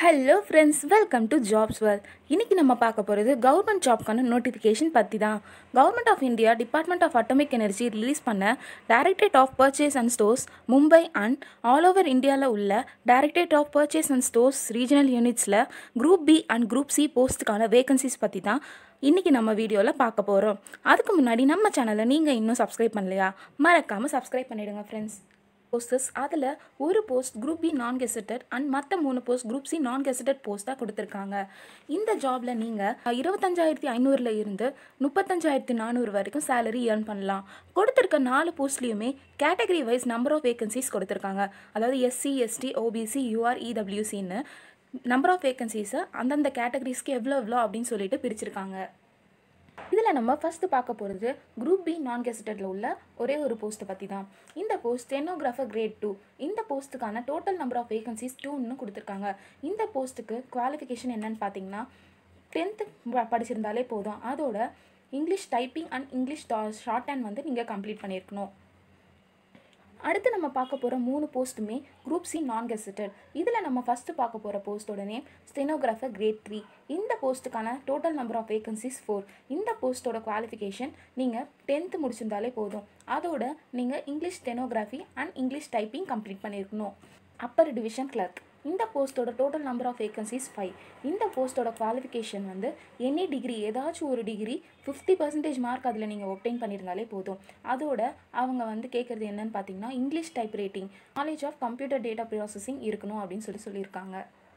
hello friends welcome to jobs well இன்னைக்கு நம்ம பார்க்க போகிறது கவர்மெண்ட் ஜாப்க்கான நோட்டிஃபிகேஷன் பற்றி தான் government of India department of atomic energy release பண்ண directorate of purchase and stores Mumbai and all over இந்தியாவில் உள்ள directorate of purchase and stores regional யூனிட்ஸில் group B and group C போஸ்ட்டுக்கான வேகன்சிஸ் பற்றி தான் இன்றைக்கி நம்ம வீடியோவில் பார்க்க போகிறோம் அதுக்கு முன்னாடி நம்ம சேனலை நீங்கள் இன்னும் சப்ஸ்கிரைப் பண்ணலையா மறக்காமல் சப்ஸ்கிரைப் பண்ணிவிடுங்க ஃப்ரெண்ட்ஸ் போஸ்டர்ஸ் அதில் ஒரு post group B non gazetted and மற்ற மூணு post group C non gazetted போஸ்ட்டாக கொடுத்துருக்காங்க இந்த ஜாபில் நீங்கள் இருபத்தஞ்சாயிரத்தி ஐநூறில் இருந்து முப்பத்தஞ்சாயிரத்தி நானூறு வரைக்கும் சேலரி ஏர்ன் பண்ணலாம் கொடுத்துருக்க நாலு போஸ்ட்லேயுமே category wise number of vacancies கொடுத்துருக்காங்க அதாவது எஸ்சி எஸ்டி ஓபிசி யூஆர் இடபிள்யூசின்னு நம்பர் ஆஃப் வேகன்சிஸை அந்தந்த கேட்டகரிஸ்க்கு எவ்வளோ எவ்வளோ அப்படின்னு சொல்லிட்டு பிரிச்சிருக்காங்க இதில் நம்ம ஃபஸ்ட்டு பார்க்க போகிறது குரூப் பி நான் கெசட்டடில் உள்ள ஒரே ஒரு போஸ்ட்டை பற்றி தான் இந்த போஸ்ட் ஸ்டெனோகிராஃபர் கிரேட் டூ இந்த போஸ்ட்டுக்கான டோட்டல் நம்பர் ஆஃப் வேகன்சிஸ் டூன்னு கொடுத்துருக்காங்க இந்த போஸ்ட்டுக்கு குவாலிஃபிகேஷன் என்னன்னு பார்த்தீங்கன்னா டென்த்து படிச்சிருந்தாலே போதும் அதோட English typing and English shorthand வந்து நீங்கள் கம்ப்ளீட் பண்ணியிருக்கணும் அடுத்து நம்ம பார்க்க போகிற மூணு போஸ்ட்டுமே குரூப் சி நான் கெசட்டட் இதில் நம்ம ஃபஸ்ட்டு பார்க்க போகிற போஸ்ட்டோட நேம் ஸ்டெனோகிராஃபர் கிரேட் த்ரீ இந்த போஸ்ட்டுக்கான total number of vacancies four இந்த போஸ்ட்டோட குவாலிஃபிகேஷன் நீங்கள் டென்த்து முடிச்சிருந்தாலே போதும் அதோட நீங்கள் English stenography and English typing complete பண்ணியிருக்கணும் அப்பர் டிவிஷன் கிளர்க் இந்த போஸ்ட்டோட total number of vacancies five இந்த போஸ்ட்டோட குவாலிஃபிகேஷன் வந்து எனி டிகிரி ஏதாச்சும் ஒரு டிகிரி ஃபிஃப்டி பர்சன்டேஜ் மார்க் அதில் நீங்கள் ஒப்டைன் பண்ணியிருந்தாலே போதும் அதோட அவங்க வந்து கேட்குறது என்னன்னு பார்த்தீங்கன்னா English typewriting knowledge of computer data processing இருக்கணும் அப்படின்னு சொல்லி சொல்லியிருக்காங்க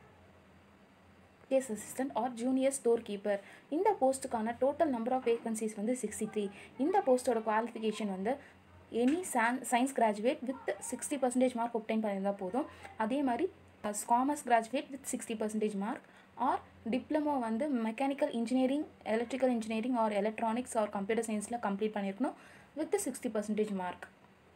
கேஸ் assistant or junior store keeper இந்த போஸ்ட்டுக்கான டோட்டல் நம்பர் ஆஃப் வேகன்சிஸ் வந்து சிக்ஸ்டி த்ரீ இந்த போஸ்ட்டோட குவாலிஃபிகேஷன் வந்து எனி சான் science graduate with sixty percentage mark obtain பண்ணியிருந்தால் போதும் அதே மாதிரி commerce graduate with sixty percentage mark or diploma வந்து mechanical engineering electrical engineering or electronics or computer சயின்ஸில் கம்ப்ளீட் பண்ணியிருக்கணும் வித் சிக்ஸ்டி பர்சன்டேஜ் மார்க்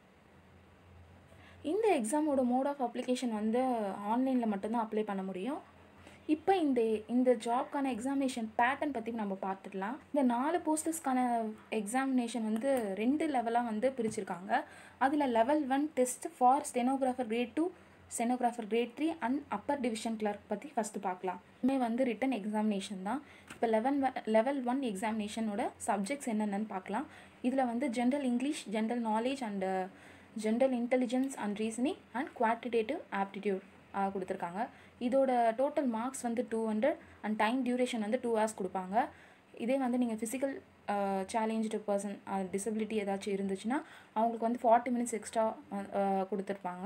இந்த எக்ஸாமோட மோட் ஆஃப் அப்ளிகேஷன் வந்து ஆன்லைனில் மட்டும்தான் அப்ளை பண்ண முடியும் இப்போ இந்த இந்த ஜாப்க்கான எக்ஸாமினேஷன் பேட்டர்ன் பற்றி நம்ம பார்த்துடலாம் இந்த நாலு போஸ்டர்ஸ்க்கான எக்ஸாமினேஷன் வந்து ரெண்டு லெவலாக வந்து பிரிச்சிருக்காங்க அதில் level one test for stenographer grade two stenographer grade three and upper division clerk பற்றி ஃபஸ்ட்டு பார்க்கலாம் இதுவுமே வந்து ரிட்டன் எக்ஸாமினேஷன் தான் இப்போ லெவன் லெவல் ஒன் எக்ஸாமினேஷனோட சப்ஜெக்ட்ஸ் என்னென்னு பார்க்கலாம் இதில் வந்து general English general knowledge and general intelligence and reasoning and quantitative aptitude கொடுத்துருக்காங்க இதோட டோட்டல் மார்க்ஸ் வந்து two hundred and time duration வந்து டூ ஹவர்ஸ் கொடுப்பாங்க இதே வந்து நீங்கள் ஃபிசிக்கல் சேலஞ்சு பர்சன் டிசபிலிட்டி ஏதாச்சும் இருந்துச்சுன்னா அவங்களுக்கு வந்து ஃபார்ட்டி மினிட்ஸ் எக்ஸ்ட்ரா கொடுத்துருப்பாங்க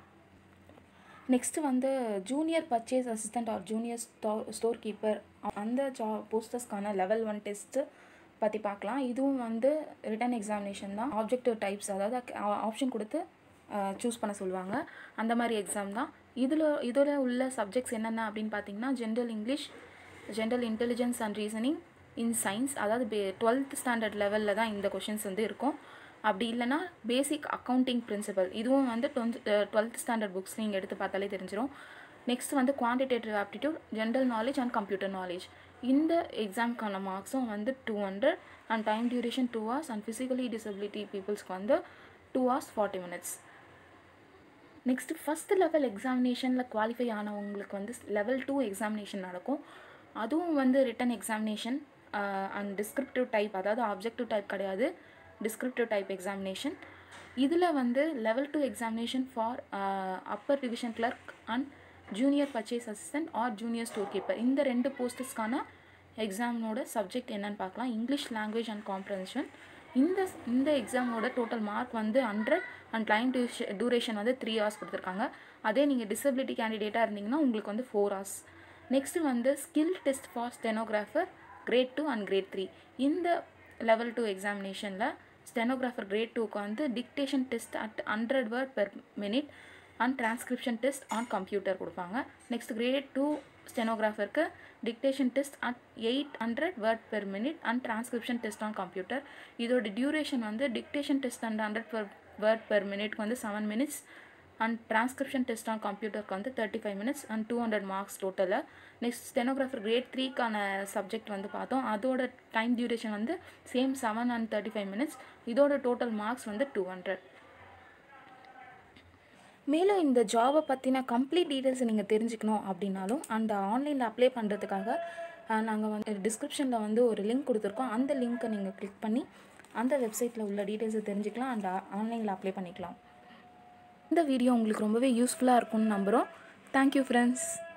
நெக்ஸ்ட்டு வந்து junior purchase assistant or junior ஸ்டோ ஸ்டோர் கீப்பர் அந்த ஜா போஸ்டர்ஸ்க்கான லெவல் ஒன் டெஸ்ட்டு பற்றி பார்க்கலாம் இதுவும் வந்து ரிட்டன் எக்ஸாமினேஷன் தான் ஆப்ஜெக்டிவ் டைப்ஸ் அதாவது ஆப்ஷன் கொடுத்து சூஸ் பண்ண சொல்லுவாங்க அந்த மாதிரி எக்ஸாம் தான் இதில் இதில் உள்ள சப்ஜெக்ட்ஸ் என்னென்ன அப்படின்னு பார்த்தீங்கன்னா general English general intelligence and reasoning in science அதாவது பே டுவெல்த் ஸ்டாண்டர்ட் லெவலில் தான் இந்த கொஷின்ஸ் வந்து இருக்கும் அப்படி இல்லைனா பேசிக் அக்கௌண்டிங் பிரின்சிபல் இதுவும் வந்து டுவெல்த் டுவெல்த் ஸ்டாண்டர்ட் புக்ஸ் நீங்கள் எடுத்து பார்த்தாலே தெரிஞ்சிடும் நெக்ஸ்ட் வந்து quantitative aptitude general knowledge and computer knowledge இந்த எக்ஸாம்க்கான மார்க்ஸும் வந்து two hundred and time duration two hours and physically disability பீப்புள்ஸ்க்கு வந்து two hours forty minutes next first level எக்ஸாமினேஷனில் குவாலிஃபை ஆனவங்களுக்கு வந்து லெவல் டூ எக்ஸாமினேஷன் நடக்கும் அதுவும் வந்து written examination and descriptive type அதாவது ஆப்ஜெக்டிவ் டைப் கிடையாது டிஸ்கிரிப்டிவ் டைப் எக்ஸாமினேஷன் இதில் வந்து level two examination for upper division clerk and junior purchase assistant or junior store keeper இந்த ரெண்டு போஸ்டர்ஸ்க்கான எக்ஸாமோட சப்ஜெக்ட் என்னன்னு பார்க்கலாம் இங்கிலீஷ் லாங்குவேஜ் அண்ட் காம்ப்ரன்ஷன் இந்த இந்த எக்ஸாமோட டோட்டல் மார்க் வந்து hundred and time tuition duration வந்து த்ரீ ஹவர்ஸ் கொடுத்துருக்காங்க அதே நீங்கள் டிசபிலிட்டி கேண்டிடேட்டாக இருந்தீங்கன்னா உங்களுக்கு வந்து ஃபோர் ஹவர்ஸ் நெக்ஸ்ட்டு வந்து skill test for stenographer grade two and grade three இந்த லெவல் டூ எக்ஸாமினேஷனில் ஸ்டெனோகிராஃபர் கிரேட் டூக்கு வந்து dictation test at hundred word per minute and transcription test on computer கொடுப்பாங்க நெக்ஸ்ட் கிரேட் டூ ஸ்டெனோகிராஃபருக்கு dictation test at eight hundred word per minute and transcription test on computer இதோட duration வந்து dictation test and hundred per word per மினிட்க்கு வந்து seven minutes and transcription test on கம்ப்யூட்டருக்கு வந்து thirty five minutes and two hundred marks டோட்டலாக next stenographer grade த்ரீக்கான subject வந்து பார்த்தோம் அதோட டைம் டியூரேஷன் வந்து same seven and thirty five minutes இதோட டோட்டல் மார்க்ஸ் வந்து டூ ஹண்ட்ரட் மேலும் இந்த ஜாபை பற்றின கம்ப்ளீட் டீட்டெயில்ஸை நீங்கள் தெரிஞ்சுக்கணும் அப்படின்னாலும் அந்த ஆன்லைனில் அப்ளை பண்ணுறதுக்காக நாங்கள் வந்து டிஸ்கிரிப்ஷனில் வந்து ஒரு லிங்க் கொடுத்துருக்கோம் அந்த லிங்க்கை நீங்கள் கிளிக் பண்ணி அந்த வெப்சைட்டில் உள்ள டீட்டெயில்ஸை தெரிஞ்சுக்கலாம் அந்த ஆன்லைனில் அப்ளை பண்ணிக்கலாம் இந்த வீடியோ உங்களுக்கு ரொம்பவே யூஸ்ஃபுல்லாக இருக்கும்னு நம்புகிறோம் தேங்க்யூ ஃப்ரெண்ட்ஸ்